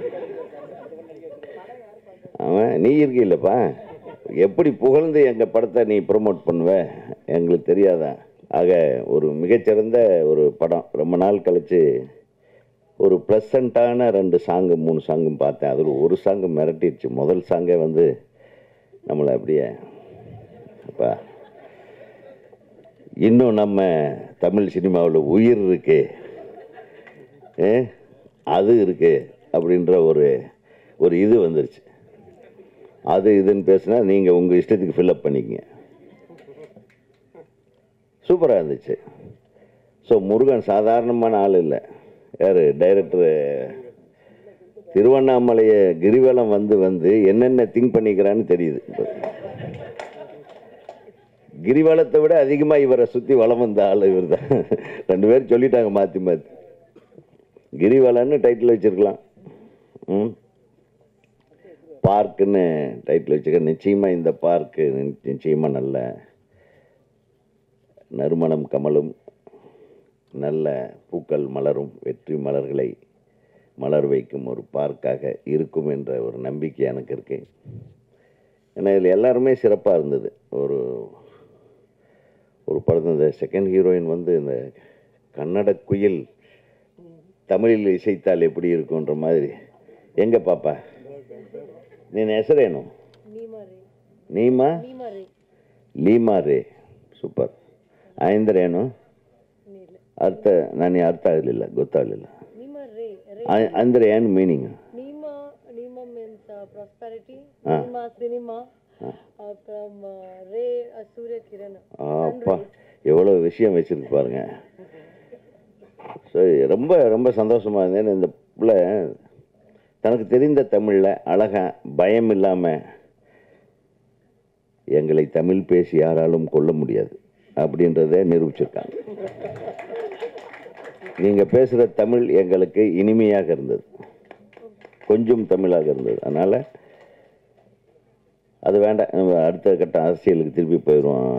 அவன் நீ இருக்கீல்லப்பா எப்படி புகழ்ந்து எங்கள் படத்தை நீ ப்ரொமோட் பண்ணுவ எங்களுக்கு தெரியாதா ஆக ஒரு மிகச்சிறந்த ஒரு படம் ரொம்ப நாள் கழித்து ஒரு ப்ளசண்ட்டான ரெண்டு சாங்கு மூணு சாங்கும் பார்த்தேன் அதில் ஒரு சாங்கு மிரட்டிடுச்சு முதல் சாங்கே வந்து நம்மளை அப்படியே அப்பா இன்னும் நம்ம தமிழ் சினிமாவில் உயிர் இருக்கு ஏ, அது இருக்கு அப்படின்ற ஒரு ஒரு இது வந்துருச்சு அது இதுன்னு பேசுனா நீங்கள் உங்கள் இஷ்டத்துக்கு ஃபில்அப் பண்ணிக்கங்க சூப்பராக இருந்துச்சு ஸோ முருகன் சாதாரணமான ஆள் இல்லை யார் டைரக்டரு திருவண்ணாமலையை கிரிவலம் வந்து வந்து என்னென்ன திங்க் பண்ணிக்கிறான்னு தெரியுது கிரிவலத்தை விட அதிகமாக இவரை சுற்றி வளம் வந்த ஆள் இவர் தான் ரெண்டு பேரும் சொல்லிட்டாங்க மாற்றி மாற்றி கிரிவலன்னு டைட்டில் வச்சிருக்கலாம் ம் பார்க்குன்னு டைட்டில் வச்சுக்க நிச்சயமாக இந்த பார்க்கு நிச்சயமாக நல்ல நறுமணம் கமலும் நல்ல பூக்கள் மலரும் வெற்றி மலர்களை மலர் வைக்கும் ஒரு பார்க்காக இருக்கும் என்ற ஒரு நம்பிக்கை எனக்கு இருக்கு ஏன்னா இதில் எல்லாருமே சிறப்பாக இருந்தது ஒரு ஒரு படத்தில் இந்த செகண்ட் ஹீரோயின் வந்து இந்த கன்னட குயில் தமிழில் இசைத்தால் எப்படி இருக்குன்ற மாதிரி எங்கே பாப்பா ನೀನು ಹೆಸರೇನು ನೀಮಾ ಲೀಮಾ ರೇ ಸೂಪರ್ ಆಯಂದ್ರೇನು ಅರ್ಥ ನನಗೆ ಅರ್ಥ ಆಗಲಿಲ್ಲ ಗೊತ್ತಾಗಲಿಲ್ಲ ಅಂದರೆ ಏನು meaning Nima, Nima means uh, prosperity. Ah. Nima cinema. Uh, from uh, Ray uh, Surya Kiran. அப்பா எவ்வளோ விஷயம் வச்சிருக்கு பாருங்க ஸோ ரொம்ப ரொம்ப சந்தோஷமாக இருந்தேன் இந்த பிள்ளை தனக்கு தெரிந்த தமிழில் அழகா பயம் இல்லாமல் எங்களை தமிழ் பேசி யாராலும் கொல்ல முடியாது அப்படின்றத நிரூபிச்சிருக்காங்க நீங்கள் பேசுகிற தமிழ் எங்களுக்கு இனிமையாக இருந்தது கொஞ்சம் தமிழாக இருந்தது அதனால் அது வேண்டாம் நம்ம அடுத்த கட்ட அரசியலுக்கு திருப்பி போயிடுவோம்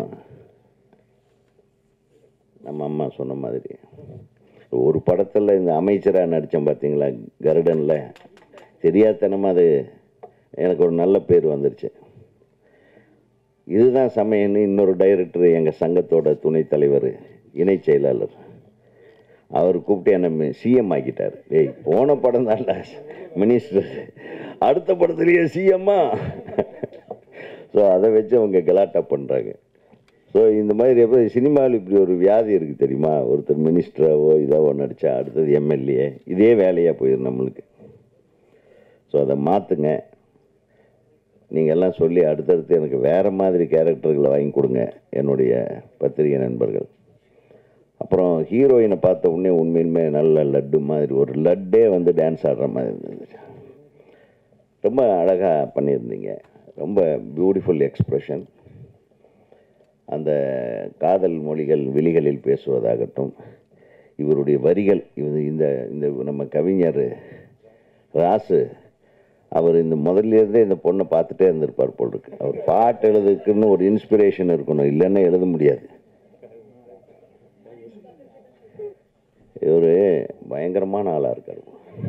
நம்ம அம்மா சொன்ன மாதிரி ஒரு படத்தில் இந்த அமைச்சராக நடித்தேன் பார்த்தீங்களா கருடனில் தெரியாதனமாக அது எனக்கு ஒரு நல்ல பேர் வந்துருச்சு இதுதான் சமயம்னு இன்னொரு டைரக்டர் எங்கள் சங்கத்தோட துணைத் தலைவர் இணைச் செயலாளர் அவர் கூப்பிட்டு என்ன சிஎம் ஆக்கிட்டார் ஏய் போன படம் தான்டா மினிஸ்டர் அடுத்த படத்துலேயே சிஎம்மா ஸோ அதை வச்சு அவங்க கலாட்டா பண்ணுறாங்க ஸோ இந்த மாதிரி எப்போ சினிமாவில் இப்படி ஒரு வியாதி இருக்குது தெரியுமா ஒருத்தர் மினிஸ்டராவோ இதாவோ நடித்தா அடுத்தது எம்எல்ஏ இதே வேலையாக போயிடும் நம்மளுக்கு ஸோ அதை மாற்றுங்க நீங்கள் எல்லாம் சொல்லி அடுத்தடுத்து எனக்கு வேறு மாதிரி கேரக்டர்களை வாங்கி கொடுங்க என்னுடைய பத்திரிகை நண்பர்கள் அப்புறம் ஹீரோயினை பார்த்த உடனே உண்மையிலுமே நல்ல லட்டு மாதிரி ஒரு லட்டே வந்து டான்ஸ் ஆடுற மாதிரி இருந்தது ரொம்ப அழகாக பண்ணியிருந்தீங்க ரொம்ப பியூட்டிஃபுல் எக்ஸ்ப்ரெஷன் அந்த காதல் மொழிகள் விழிகளில் பேசுவதாகட்டும் இவருடைய வரிகள் இவர் இந்த இந்த நம்ம கவிஞர் ராசு அவர் இந்த முதல்ல இருந்தே இந்த பொண்ணை பார்த்துட்டே இருந்திருப்பார் போல் இருக்கு அவர் பாட்டு எழுதுக்குன்னு ஒரு இன்ஸ்பிரேஷன் இருக்கணும் இல்லைன்னா எழுத முடியாது இவர் பயங்கரமான ஆளாக இருக்கார்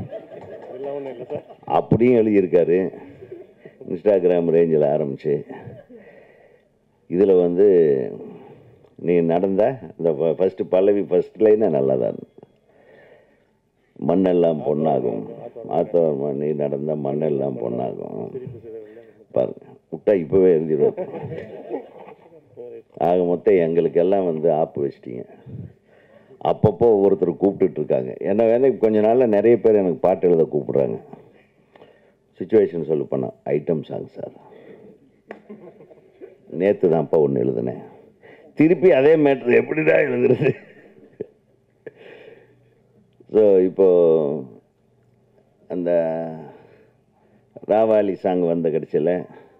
அப்படியும் எழுதியிருக்காரு இன்ஸ்டாகிராம் ரேஞ்சில் ஆரம்பிச்சு இதில் வந்து நீ நடந்த இந்த ஃபஸ்ட்டு பல்லவி ஃபஸ்ட் லைனே நல்லா தான் இருந்தது. மண்ணெல்லாம் பொன்னாகும் ஆத்தவர்மா நீ நடந்த மண்ணெல்லாம் பொன்னாகும் பாருங்க விட்டா இப்போவே எழுதிடுவார் ஆக மொத்தம் எங்களுக்கெல்லாம் வந்து ஆப்பு வச்சிட்டீங்க அப்பப்போ ஒவ்வொருத்தர் கூப்பிட்டுட்டு இருக்காங்க என்ன வேணா கொஞ்ச நாளில் நிறைய பேர் எனக்கு பாட்டு எழுத கூப்பிடுறாங்க சுச்சுவேஷன் சொல்ல போனால் ஐட்டம் சாங் சார் நேற்று தான்ப்பா ஒன்று எழுதினேன் திருப்பி அதே மேட்ரு எப்படிடா எழுதுறது ஸோ இப்போ அந்த ராவாலி சாங் வந்த கடைசியில்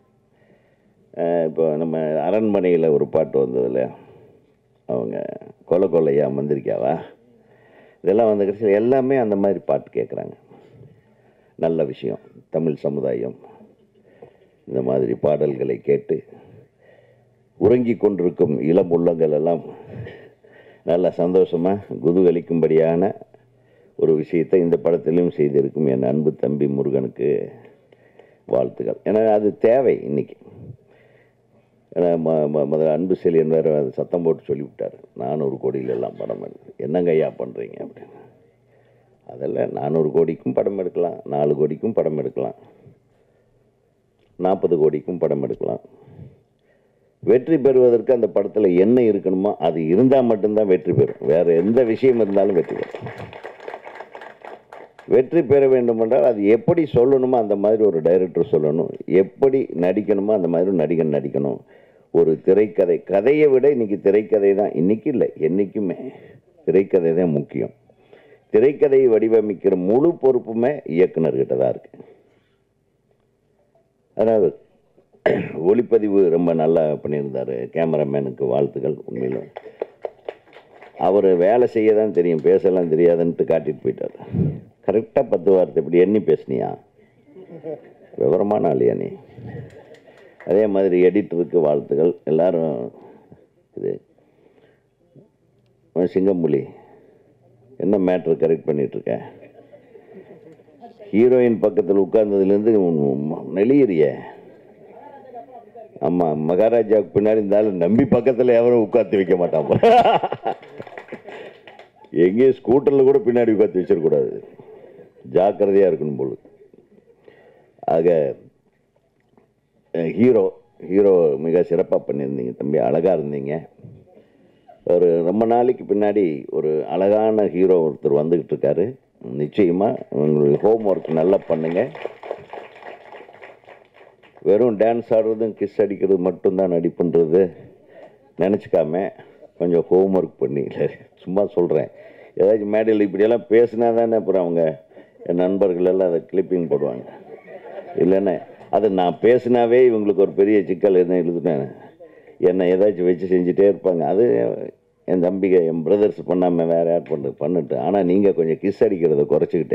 இப்போ நம்ம அரண்மனையில் ஒரு பாட்டு வந்ததில்ல அவங்க கொலை கொள்ளையா மந்திரிக்காவா இதெல்லாம் வந்த கடைசியில் எல்லாமே அந்த மாதிரி பாட்டு கேட்குறாங்க நல்ல விஷயம் தமிழ் சமுதாயம் இந்த மாதிரி பாடல்களை கேட்டு உறங்கி கொண்டிருக்கும் இளம் உள்ளங்கள் எல்லாம் நல்ல சந்தோஷமாக குதூகலிக்கும்படியான ஒரு விஷயத்தை இந்த படத்திலும் செய்திருக்கும் என் அன்பு தம்பி முருகனுக்கு வாழ்த்துக்கள் ஏன்னா அது தேவை இன்னைக்கு ஏன்னா ம ம- முதல்ல அன்பு செலியன் வேறு அது சத்தம் போட்டு சொல்லிவிட்டார் நானூறு கோடியில எல்லாம் படம் எடுத்து என்னங்க ஐயா பண்ணுறீங்க அப்படின்னு அதெல்லாம் நானூறு கோடிக்கும் படம் எடுக்கலாம் நாலு கோடிக்கும் படம் எடுக்கலாம் நாற்பது கோடிக்கும் படம் எடுக்கலாம் வெற்றி பெறுவதற்கு அந்த படத்தில் என்ன இருக்கணுமோ அது இருந்தால் மட்டும்தான் வெற்றி பெறும் வேறு எந்த விஷயம் இருந்தாலும் வெற்றி பெறும் வெற்றி பெற வேண்டும் என்றால் அது எப்படி சொல்லணுமோ அந்த மாதிரி ஒரு டைரக்டர் சொல்லணும் எப்படி நடிக்கணுமோ அந்த மாதிரி ஒரு நடிகன் நடிக்கணும் ஒரு திரைக்கதை கதையை விட இன்னைக்கு திரைக்கதை தான் இன்னைக்கு இல்லை என்றைக்குமே திரைக்கதை தான் முக்கியம் திரைக்கதையை வடிவமைக்கிற முழு பொறுப்புமே இயக்குனர்கிட்ட தான் இருக்கு அதாவது ஒளிப்பதிவு ரொம்ப நல்லா பண்ணியிருந்தார் கேமராமேனுக்கு வாழ்த்துக்கள் உண்மையிலும் அவர் வேலை செய்ய தான் தெரியும் பேசலாம் தெரியாதுன்ட்டு காட்டிட்டு போயிட்டார் கரெக்டாக பத்து வார்த்தை இப்படி எண்ணி பேசுனியா விவரமான ஆளியா நீ அதே மாதிரி எடிட்டருக்கு வாழ்த்துக்கள் எல்லாரும் இது உன் சிங்கம்புலி என்ன மேட்ரு கரெக்ட் பண்ணிகிட்ருக்க ஹீரோயின் பக்கத்தில் உட்கார்ந்ததுலேருந்து நெளியறிய ஆமாம் மகாராஜாவுக்கு பின்னாடி இருந்தாலும் நம்பி பக்கத்தில் எவரும் உட்காந்து வைக்க மாட்டான் போல. எங்கேயும் ஸ்கூட்டரில் கூட பின்னாடி உட்காந்து வச்சிடக்கூடாது ஜாக்கிரதையாக இருக்கணும் போல ஆக அஹ், ஹீரோ ஹீரோ மிக சிறப்பாக பண்ணியிருந்தீங்க தம்பி அழகாக இருந்தீங்க ஒரு ரொம்ப நாளைக்கு பின்னாடி ஒரு அழகான ஹீரோ ஒருத்தர் வந்துக்கிட்டு இருக்காரு நிச்சயமாக உங்களுடைய ஹோம் ஒர்க் நல்லா பண்ணுங்க வெறும் டான்ஸ் ஆடுறதும் கிஸ் அடிக்கிறது மட்டும்தான் நடிப்புன்றது நினச்சிக்காம கொஞ்சம் ஹோம் ஒர்க் பண்ணி இல்லை சும்மா சொல்கிறேன் ஏதாச்சும் மேடையில் இப்படியெல்லாம் பேசினா தானே அப்புறம் அவங்க என் நண்பர்கள் எல்லாம் அதை கிளிப்பிங் போடுவாங்க இல்லைன்னா அது நான் பேசினாவே இவங்களுக்கு ஒரு பெரிய சிக்கல் என்ன எழுதுனேன் என்னை ஏதாச்சும் வச்சு செஞ்சுட்டே இருப்பாங்க அது என் தம்பிக என் பிரதர்ஸ் பண்ணாமல் வேறு யார் பண்ணு பண்ணிட்டு ஆனால் நீங்கள் கொஞ்சம் கிஸ் அடிக்கிறத குறைச்சிக்கிட்டு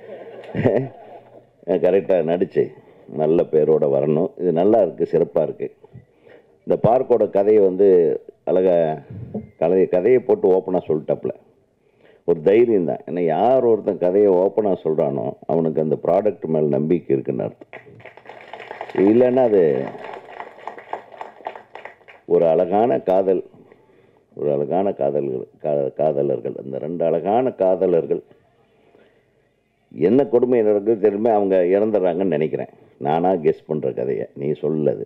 கரெக்டாக நடிச்சு நல்ல பேரோட வரணும் இது நல்லா இருக்குது சிறப்பாக இருக்குது இந்த பார்க்கோட கதையை வந்து அழகா கதையை கதையை போட்டு ஓப்பனாக சொல்லிட்டாப்புல ஒரு தைரியம் தான் ஏன்னா யார் ஒருத்தன் கதையை ஓப்பனாக சொல்கிறானோ அவனுக்கு அந்த ப்ராடக்ட் மேலே நம்பிக்கை இருக்குன்னு அர்த்தம் இல்லைன்னா அது ஒரு அழகான காதல் ஒரு அழகான காதல்கள் கா- காதலர்கள் அந்த ரெண்டு அழகான காதலர்கள் என்ன கொடுமை நடக்குது தெரியுமே அவங்க இறந்துடுறாங்கன்னு நினைக்கிறேன் நானாக கெஸ் பண்ணுற கதையை நீ சொல்லது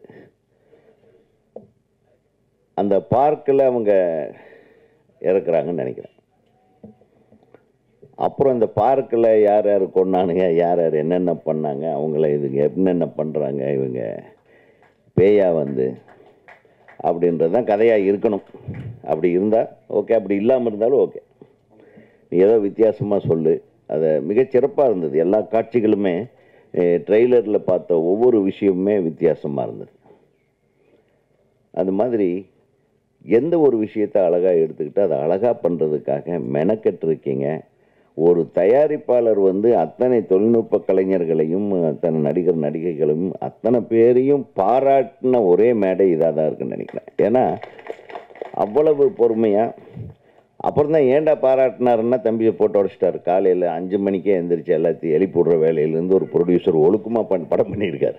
அந்த பார்க்கில் அவங்க இறக்குறாங்கன்னு நினைக்கிறேன் அப்புறம் இந்த பார்க்கில் யார் யார் கொண்டானுங்க யார் யார் என்னென்ன பண்ணாங்க அவங்கள இதுங்க என்னென்ன பண்ணுறாங்க இவங்க பேயா வந்து அப்படின்றது தான் கதையாக இருக்கணும் அப்படி இருந்தால் ஓகே அப்படி இல்லாமல் இருந்தாலும் ஓகே நீ ஏதோ வித்தியாசமாக சொல்லு அதை மிகச்சிறப்பாக இருந்தது எல்லா காட்சிகளுமே ட்ரெய்லரில் பார்த்த ஒவ்வொரு விஷயமுமே வித்தியாசமாக இருந்தது அது மாதிரி எந்த ஒரு விஷயத்தை அழகாக எடுத்துக்கிட்டு அதை அழகாக பண்ணுறதுக்காக மெனக்கெட்டிருக்கீங்க ஒரு தயாரிப்பாளர் வந்து அத்தனை தொழில்நுட்ப கலைஞர்களையும் அத்தனை நடிகர் நடிகைகளையும் அத்தனை பேரையும் பாராட்டின ஒரே மேடை இதாக தான் இருக்குன்னு நினைக்கிறேன் ஏன்னா அவ்வளவு பொறுமையாக அப்புறம் தான் ஏன்டா பாராட்டினாருன்னா தம்பியை போட்டு உடச்சிட்டாரு காலையில் அஞ்சு மணிக்கே எந்திரிச்சு எல்லாத்தையும் எழுப்பி விடுற வேலையிலேருந்து ஒரு ப்ரொடியூசர் ஒழுக்கமாக பண் படம் பண்ணியிருக்காரு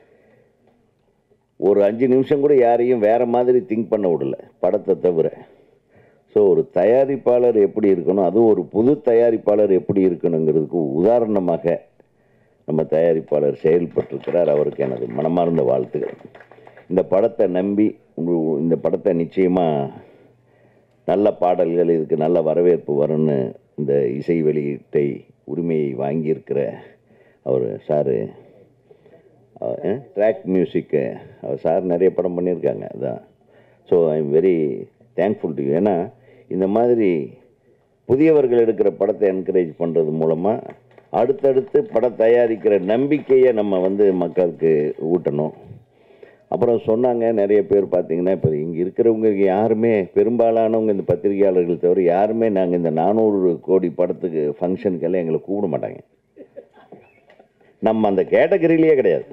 ஒரு அஞ்சு நிமிஷம் கூட யாரையும் வேற மாதிரி திங்க் பண்ண விடல படத்தை தவிர ஸோ ஒரு தயாரிப்பாளர் எப்படி இருக்கணும் அதுவும் ஒரு புது தயாரிப்பாளர் எப்படி இருக்கணுங்கிறதுக்கு உதாரணமாக நம்ம தயாரிப்பாளர் செயல்பட்டிருக்கிறார் அவருக்கு எனது மனமார்ந்த வாழ்த்துக்கள் இந்த படத்தை நம்பி உங்க- இந்த படத்தை நிச்சயமாக நல்ல பாடல்கள் இதுக்கு நல்ல வரவேற்பு வரும்னு இந்த இசை வெளியீட்டை உரிமையை வாங்கியிருக்கிற அவர் சாரு ட்ராக் மியூசிக்கு அவர் சார் நிறைய படம் பண்ணியிருக்காங்க அதான் so I am very thankful to ஏன்னா இந்த மாதிரி புதியவர்கள் எடுக்கிற படத்தை என்கரேஜ் பண்ணுறது மூலமாக அடுத்தடுத்து படம் தயாரிக்கிற நம்பிக்கையை நம்ம வந்து மக்களுக்கு ஊட்டணும் அப்புறம் சொன்னாங்க நிறைய பேர் பார்த்தீங்கன்னா இப்போ இங்கே இருக்கிறவங்க யாருமே பெரும்பாலானவங்க இந்த பத்திரிகையாளர்கள் தவிர யாருமே நாங்கள் இந்த நானூறு கோடி படத்துக்கு ஃபங்க்ஷனுக்கெல்லாம் எங்களை கூப்பிட மாட்டாங்க நம்ம அந்த கேட்டகரியிலேயே கிடையாது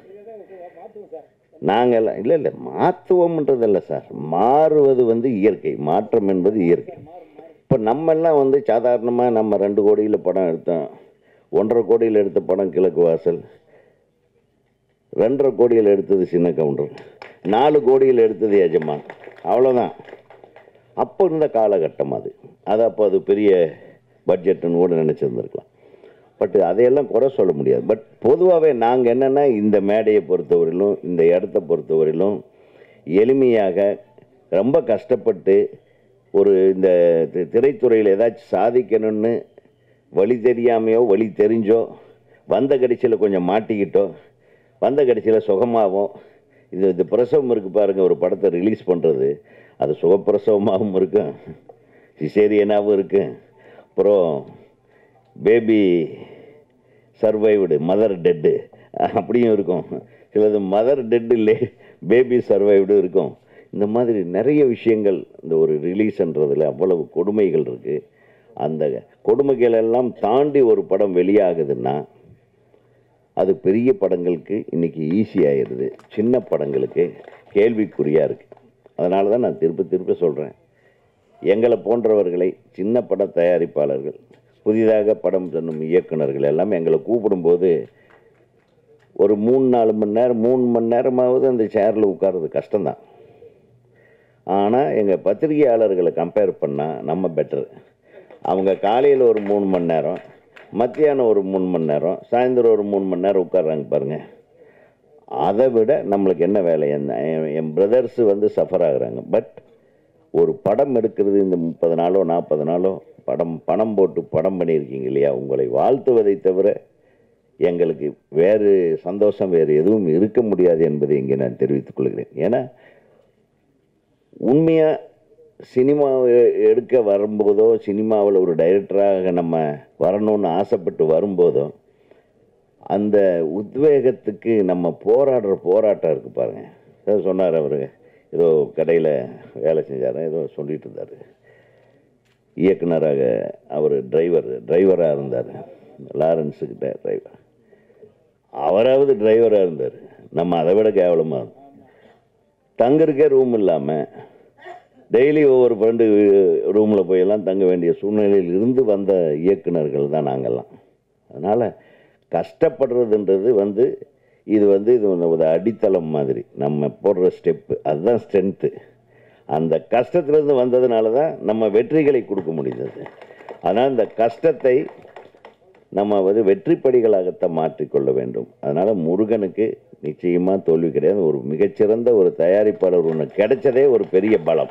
நாங்கள் இல்லை இல்லை மாற்றுவோம்ன்றது இல்லை சார் மாறுவது வந்து இயற்கை மாற்றம் என்பது இயற்கை இப்போ நம்மெல்லாம் வந்து சாதாரணமாக நம்ம ரெண்டு கோடியில் படம் எடுத்தோம் ஒன்றரை கோடியில் எடுத்த படம் கிழக்கு வாசல் ரெண்டரை கோடியில் எடுத்தது சின்ன கவுண்டர் நாலு கோடியில் எடுத்தது எஜமான் அவ்வளோதான் அப்போ இருந்த காலகட்டம் அது அது அப்போ அது பெரிய பட்ஜெட்டுன்னு கூட நினச்சிருந்துருக்கலாம் பட் அதையெல்லாம் குறை சொல்ல முடியாது பட் பொதுவாகவே நாங்கள் என்னென்னா இந்த மேடையை பொறுத்தவரையிலும் இந்த இடத்த பொறுத்தவரையிலும் எளிமையாக ரொம்ப கஷ்டப்பட்டு ஒரு இந்த தி- திரைத்துறையில் ஏதாச்சும் சாதிக்கணும்னு வழி தெரியாமையோ வழி தெரிஞ்சோ வந்த கடைசியில் கொஞ்சம் மாட்டிக்கிட்டோ வந்த கடைசியில் சுகமாகவும் இது இது பிரசவம் இருக்குது பாருங்கள் ஒரு படத்தை ரிலீஸ் பண்ணுறது அது சுகப்பிரசவமாகவும் இருக்கும் சிசேரியனாகவும் இருக்கும் அப்புறம் பேபி சர்வைவ்டு மதர் டெட்டு அப்படியும் இருக்கும் சிலது மதர் டெட்டு லே பேபி சர்வைவ்டு இருக்கும் இந்த மாதிரி நிறைய விஷயங்கள் இந்த ஒரு ரிலீஸ்ன்றதுல அவ்வளவு கொடுமைகள் இருக்குது அந்த கொடுமைகள் எல்லாம் தாண்டி ஒரு படம் வெளியாகுதுன்னா அது பெரிய படங்களுக்கு இன்னைக்கு ஈஸி ஆயிடுது சின்ன படங்களுக்கு கேள்விக்குறியாக இருக்குது அதனால தான் நான் திரும்ப திரும்ப சொல்கிறேன் எங்களை போன்றவர்களை சின்ன பட தயாரிப்பாளர்கள் புதிதாக படம் பண்ணும் இயக்குனர்கள் எல்லாம் எங்களை கூப்பிடும்போது ஒரு மூணு நாலு மணி நேரம் மூணு மணி நேரமாவது அந்த சேரில் உட்கார்றது கஷ்டம்தான் ஆனால் எங்கள் பத்திரிகையாளர்களை கம்பேர் பண்ணால் நம்ம பெட்டர் அவங்க காலையில் ஒரு மூணு மணி நேரம் மத்தியானம் ஒரு மூணு மணி நேரம் சாயந்தரம் ஒரு மூணு மணி நேரம் உட்கார்றாங்க பாருங்கள் அதை விட நம்மளுக்கு என்ன வேலை என்ன என்- என் பிரதர்ஸ் வந்து சஃபர் ஆகுறாங்க பட் ஒரு படம் எடுக்கிறது இந்த முப்பது நாளோ நாற்பது நாளோ படம் பணம் போட்டு படம் பண்ணியிருக்கீங்க இல்லையா உங்களை வாழ்த்துவதை தவிர எங்களுக்கு வேறு சந்தோஷம் வேறு எதுவும் இருக்க முடியாது என்பதை இங்கே நான் தெரிவித்துக் கொள்கிறேன் ஏன்னா உண்மையாக சினிமா எடுக்க வரும்போதோ சினிமாவில் ஒரு டைரக்டராக நம்ம வரணும்னு ஆசைப்பட்டு வரும்போதோ அந்த உத்வேகத்துக்கு நம்ம போராடுற போராட்டம் இருக்கு பாருங்க ஏதோ சொன்னார் அவர் ஏதோ கடையில் வேலை செஞ்சார் ஏதோ சொல்லிட்டு இருந்தார் இயக்குனராக அவர் டிரைவர் டிரைவராக இருந்தார் லாரன்ஸுக்கிட்ட டிரைவர் அவராவது டிரைவராக இருந்தார் நம்ம அதை விட கேவலமாக இருந்தோம் தங்கறக்கே ரூம் இல்லாமல் டெய்லி ஒவ்வொரு ஃப்ரெண்டு ரூமில் போயெல்லாம் தங்க வேண்டிய சூழ்நிலையில் இருந்து வந்த இயக்குனர்கள் தான் நாங்கள்லாம் அதனால் கஷ்டப்படுறதுன்றது வந்து இது வந்து இது ஒரு அடித்தளம் மாதிரி நம்ம போடுற ஸ்டெப்பு அதுதான் ஸ்ட்ரென்த்து அந்த கஷ்டத்துலேருந்து வந்ததுனால தான் நம்ம வெற்றிகளை கொடுக்க முடிந்தது ஆனால் இந்த கஷ்டத்தை நம்ம வந்து வெற்றிப்படிகளாகத்தான் மாற்றிக்கொள்ள வேண்டும் அதனால் முருகனுக்கு நிச்சயமாக தோல்வி கிடையாது ஒரு மிகச்சிறந்த ஒரு தயாரிப்பாளர் ஒன்று கிடைச்சதே ஒரு பெரிய பலம்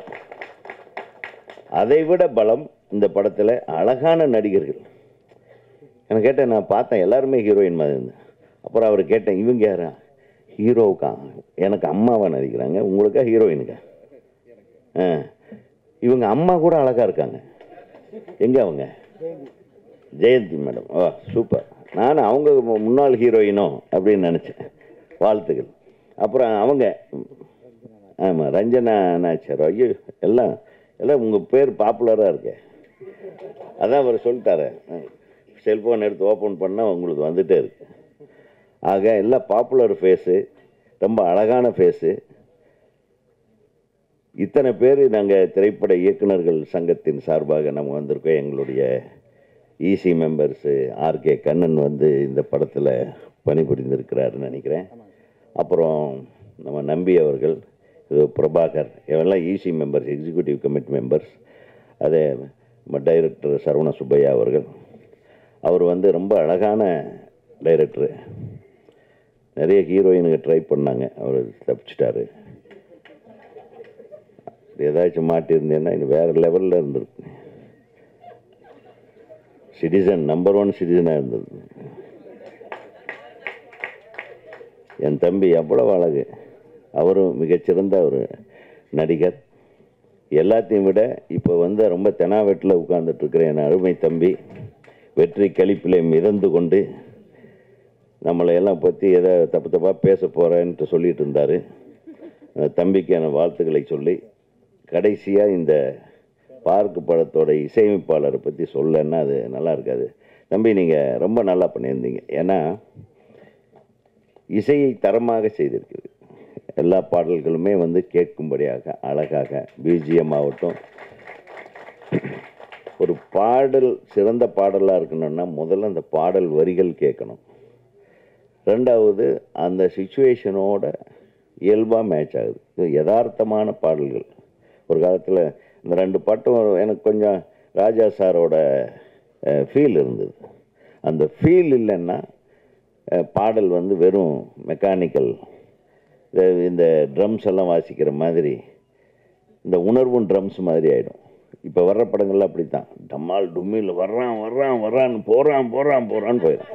அதை விட பலம் இந்த படத்தில் அழகான நடிகர்கள் எனக்கு கேட்டேன் நான் பார்த்தேன் எல்லாருமே ஹீரோயின் மாதிரி இருந்தேன் அப்புறம் அவர் கேட்டேன் இவங்க யாரா ஹீரோவுக்கா எனக்கு அம்மாவா நடிக்கிறாங்க உங்களுக்கா ஹீரோயினுக்கா ஆ இவங்க அம்மா கூட அழகாக இருக்காங்க எங்கே அவங்க ஜெயந்தி மேடம் ஓ சூப்பர் நான் அவங்க மு- முன்னாள் ஹீரோயினோ அப்படின்னு நினச்சேன் வாழ்த்துக்கள் அப்புறம் அவங்க ஆமாம் ரஞ்சனா நாச்சர் ஐயோ எல்லாம் எல்லாம் உங்கள் பேர் பாப்புலராக இருக்கே அதான் அவர் சொல்லிட்டாரு செல்ஃபோன் எடுத்து ஓப்பன் பண்ணால் உங்களுக்கு வந்துட்டே இருக்கு ஆக எல்லாம் பாப்புலர் ஃபேஸு ரொம்ப அழகான ஃபேஸு இத்தனை பேர் நாங்கள் திரைப்பட இயக்குனர்கள் சங்கத்தின் சார்பாக நம்ம வந்திருக்கோம் எங்களுடைய இசி மெம்பர்ஸு ஆர்கே கண்ணன் வந்து இந்த படத்தில் பணிபுரிந்திருக்கிறாருன்னு நினைக்கிறேன் அப்புறம் நம்ம நம்பி அவர்கள் இது பிரபாகர் இவெல்லாம் EC members executive committee members அதே நம்ம டைரக்டர் சரவண சுப்பையா அவர்கள் அவர் வந்து ரொம்ப அழகான டைரக்டரு நிறைய ஹீரோயினுக்கு ட்ரை பண்ணாங்க அவர் தப்பிச்சிட்டாரு ஏதாச்சும் மாட்டியிருந்தேன்னா இது வேறு லெவலில் இருந்திருக்கு சிட்டிசன் நம்பர் ஒன் சிட்டிசனாக இருந்தது என் தம்பி எவ்வளவு அழகு அவரும் மிகச்சிறந்த ஒரு நடிகர் எல்லாத்தையும் விட இப்போ வந்து ரொம்ப தெனாவெட்டில் உட்கார்ந்துட்டு இருக்கிற என் அருமை தம்பி வெற்றி கழிப்பிலே மிதந்து கொண்டு நம்மளை எல்லாம் பற்றி எதை தப்பு தப்பாக பேச போகிறேன்ட்டு சொல்லிட்டு இருந்தார் அந்த தம்பிக்கு என வாழ்த்துக்களை சொல்லி கடைசியாக இந்த பார்க்கு படத்தோட இசையமைப்பாளரை பற்றி சொல்லன்னா அது நல்லா இருக்காது தம்பி நீங்கள் ரொம்ப நல்லா பண்ணியிருந்தீங்க ஏன்னா இசையை தரமாக செய்திருக்குது எல்லா பாடல்களுமே வந்து கேட்கும்படியாக அழகாக பிஜிஎம் ஆகட்டும் ஒரு பாடல் சிறந்த பாடலாக இருக்கணும்னா முதல்ல அந்த பாடல் வரிகள் கேட்கணும் ரெண்டாவது அந்த சுச்சுவேஷனோட இயல்பாக மேட்ச் ஆகுது இது யதார்த்தமான பாடல்கள் ஒரு காலத்தில் இந்த ரெண்டு பாட்டும் எனக்கு கொஞ்சம் ராஜா சாரோட ஃபீல் இருந்தது அந்த ஃபீல் இல்லைன்னா அஹ், பாடல் வந்து வெறும் மெக்கானிக்கல் இந்த ட்ரம்ஸ் எல்லாம் வாசிக்கிற மாதிரி இந்த உணர்வும் ட்ரம்ஸ் மாதிரி ஆகிடும் இப்போ வர்ற படங்கள்லாம் அப்படி தான் டம்மால் டும்மில் வர்றான் வர்றான் வர்றான்னு போகிறான் போகிறான் போகிறான்னு போயிடும்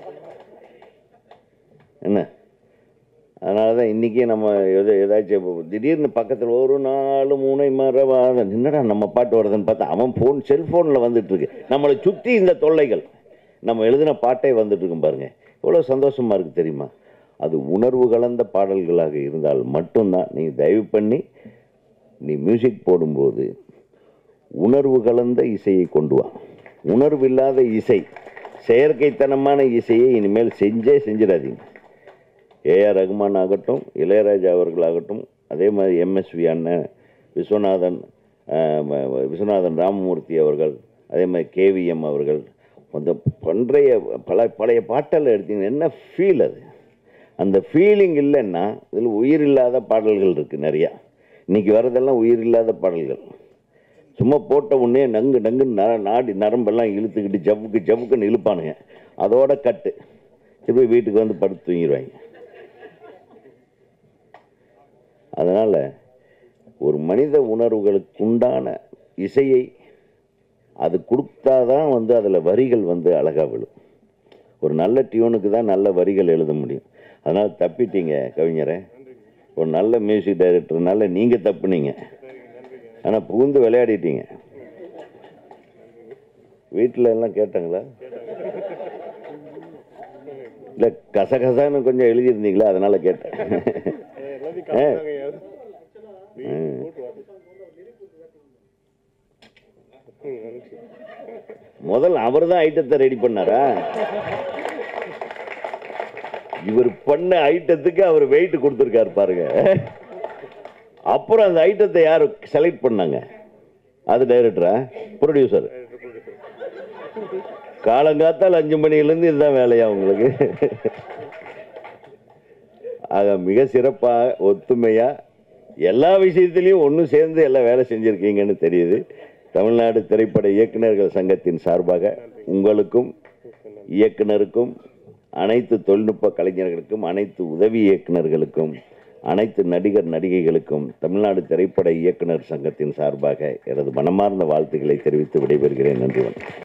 என்ன அதனால தான் இன்றைக்கி நம்ம எது ஏதாச்சும் இப்போ திடீர்னு பக்கத்தில் ஒரு நாலு மூணை மரவாத என்னடா நம்ம பாட்டு வருதுன்னு பார்த்தா அவன் ஃபோன் செல்ஃபோனில் வந்துட்டு இருக்கு நம்மளை சுற்றி இந்த தொல்லைகள் நம்ம எழுதின பாட்டே வந்துட்டு இருக்கும் பாருங்க எவ்வளோ சந்தோஷமாக இருக்குது தெரியுமா அது உணர்வு கலந்த பாடல்களாக இருந்தால் மட்டும்தான் நீ தயவு பண்ணி நீ மியூசிக் போடும்போது உணர்வு கலந்த இசையை கொண்டு வா உணர்வு இல்லாத இசை செயற்கைத்தனமான இசையை இனிமேல் செஞ்சே செஞ்சிடாதீங்க ஏஆர் ரகுமான் ஆகட்டும் இளையராஜா அவர்களாகட்டும் அதே மாதிரி எம்எஸ்வி அண்ணன் விஸ்வநாதன் அஹ், ம- ம- விஸ்வநாதன் ராமமூர்த்தி அவர்கள் அதே மாதிரி கேவிஎம் அவர்கள் அந்த பண்டைய பல பழைய பாட்டெல்லாம் எடுத்தீங்கன்னா என்ன ஃபீல் அது அந்த ஃபீலிங் இல்லைன்னா இதில் உயிர் இல்லாத பாடல்கள் இருக்குது நிறையா இன்னைக்கு வர்றதெல்லாம் உயிர் இல்லாத பாடல்கள் சும்மா போட்ட உடனே நங்கு நங்குன்னு நர நாடி நரம்பெல்லாம் இழுத்துக்கிட்டு ஜவ்வுக்கு ஜவ்வுக்குன்னு இழுப்பானுங்க அதோட கட்டு திருப்பி வீட்டுக்கு வந்து படுத்து தூங்கிடுவாங்க அதனால் ஒரு மனித உணர்வுகளுக்கு உண்டான இசையை அது கொடுத்தாதான் வந்து அதில் வரிகள் வந்து அழகாக விழும் ஒரு நல்ல டியூனுக்கு தான் நல்ல வரிகள் எழுத முடியும் அதனால் தப்பிட்டீங்க கவிஞரை ஒரு நல்ல மியூசிக் டைரக்டர்னால நீங்கள் தப்புனீங்க ஆனால் புகுந்து விளையாடிட்டீங்க வீட்டில் எல்லாம் கேட்டாங்களா இல்லை கசகசான்னு கொஞ்சம் எழுதியிருந்தீங்களா அதனால கேட்டேன் ஆ. ம். முதல்ல அவர் தான் ஐட்டத்தை ரெடி பண்ணாரா இவர் பண்ண ஐட்டத்துக்கு அவர் வெயிட் கொடுத்துருக்காரு பாருங்க அப்புறம் அந்த ஐட்டத்தை யார் செலக்ட் பண்ணாங்க அது டைரக்டரா ப்ரொடியூசர் காலங்காத்தால் அஞ்சு மணிலேருந்து இதுதான் வேலையா உங்களுக்கு ஆக மிக சிறப்பாக ஒத்துமையாக எல்லா விஷயத்திலையும் ஒன்று சேர்ந்து எல்லாம் வேலை செஞ்சுருக்கீங்கன்னு தெரியுது தமிழ்நாடு திரைப்பட இயக்குனர்கள் சங்கத்தின் சார்பாக உங்களுக்கும் இயக்குனருக்கும் அனைத்து தொழில்நுட்ப கலைஞர்களுக்கும் அனைத்து உதவி இயக்குனர்களுக்கும் அனைத்து நடிகர் நடிகைகளுக்கும் தமிழ்நாடு திரைப்பட இயக்குனர் சங்கத்தின் சார்பாக எனது மனமார்ந்த வாழ்த்துக்களை தெரிவித்து விடைபெறுகிறேன் நன்றி வணக்கம்